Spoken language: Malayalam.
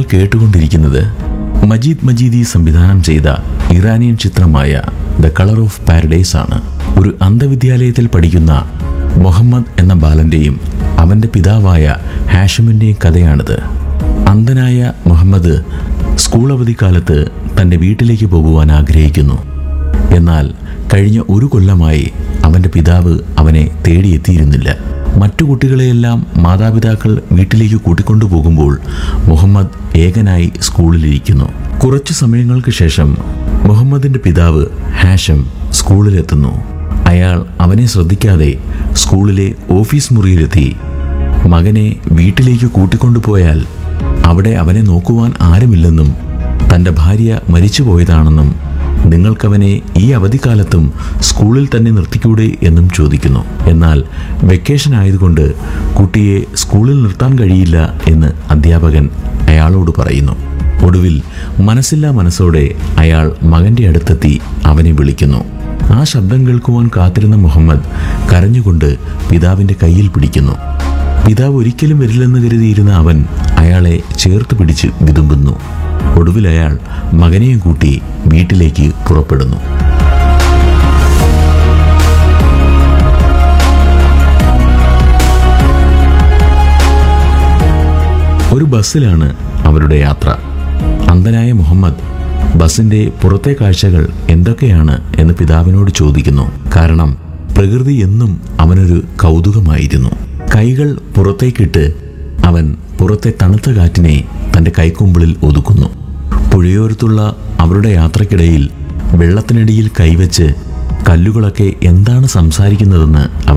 കേട്ടുകൊണ്ടിരിക്കുന്നത് മജീദ് മജീദി സംവിധാനം ചെയ്ത ഇറാനിയൻ ചിത്രമായ ദ കളർ ഓഫ് പാരഡൈസ് ആണ് ഒരു അന്ധവിദ്യാലയത്തിൽ പഠിക്കുന്ന മുഹമ്മദ് എന്ന ബാലന്റെയും അവന്റെ പിതാവായ ഹാഷിമിന്റെയും കഥയാണിത് അന്ധനായ മുഹമ്മദ് സ്കൂൾ അവധിക്കാലത്ത് തന്റെ വീട്ടിലേക്ക് പോകുവാൻ ആഗ്രഹിക്കുന്നു എന്നാൽ കഴിഞ്ഞ ഒരു കൊല്ലമായി അവന്റെ പിതാവ് അവനെ തേടിയെത്തിയിരുന്നില്ല മറ്റു കുട്ടികളെയെല്ലാം മാതാപിതാക്കൾ വീട്ടിലേക്ക് കൂട്ടിക്കൊണ്ടുപോകുമ്പോൾ മുഹമ്മദ് ഏകനായി സ്കൂളിലിരിക്കുന്നു കുറച്ചു സമയങ്ങൾക്ക് ശേഷം മുഹമ്മദിന്റെ പിതാവ് ഹാഷം സ്കൂളിലെത്തുന്നു അയാൾ അവനെ ശ്രദ്ധിക്കാതെ സ്കൂളിലെ ഓഫീസ് മുറിയിലെത്തി മകനെ വീട്ടിലേക്ക് കൂട്ടിക്കൊണ്ടുപോയാൽ അവിടെ അവനെ നോക്കുവാൻ ആരുമില്ലെന്നും തൻ്റെ ഭാര്യ മരിച്ചുപോയതാണെന്നും നിങ്ങൾക്കവനെ ഈ അവധിക്കാലത്തും സ്കൂളിൽ തന്നെ നിർത്തിക്കൂടെ എന്നും ചോദിക്കുന്നു എന്നാൽ വെക്കേഷൻ ആയതുകൊണ്ട് കുട്ടിയെ സ്കൂളിൽ നിർത്താൻ കഴിയില്ല എന്ന് അധ്യാപകൻ അയാളോട് പറയുന്നു ഒടുവിൽ മനസ്സില്ലാ മനസ്സോടെ അയാൾ മകന്റെ അടുത്തെത്തി അവനെ വിളിക്കുന്നു ആ ശബ്ദം കേൾക്കുവാൻ കാത്തിരുന്ന മുഹമ്മദ് കരഞ്ഞുകൊണ്ട് പിതാവിന്റെ കയ്യിൽ പിടിക്കുന്നു പിതാവ് ഒരിക്കലും വരില്ലെന്ന് കരുതിയിരുന്ന അവൻ അയാളെ ചേർത്ത് പിടിച്ച് വിതുമ്പുന്നു ഒടുവിൽ അയാൾ മകനെയും കൂട്ടി വീട്ടിലേക്ക് പുറപ്പെടുന്നു ഒരു ബസ്സിലാണ് അവരുടെ യാത്ര അന്ധനായ മുഹമ്മദ് ബസിന്റെ പുറത്തെ കാഴ്ചകൾ എന്തൊക്കെയാണ് എന്ന് പിതാവിനോട് ചോദിക്കുന്നു കാരണം പ്രകൃതി എന്നും അവനൊരു കൗതുകമായിരുന്നു കൈകൾ പുറത്തേക്കിട്ട് അവൻ പുറത്തെ തണുത്ത കാറ്റിനെ തന്റെ കൈക്കുമ്പിളിൽ ഒതുക്കുന്നു പുഴയോരത്തുള്ള അവരുടെ യാത്രക്കിടയിൽ വെള്ളത്തിനടിയിൽ കൈവച്ച് കല്ലുകളൊക്കെ എന്താണ് സംസാരിക്കുന്നതെന്ന് അവൻ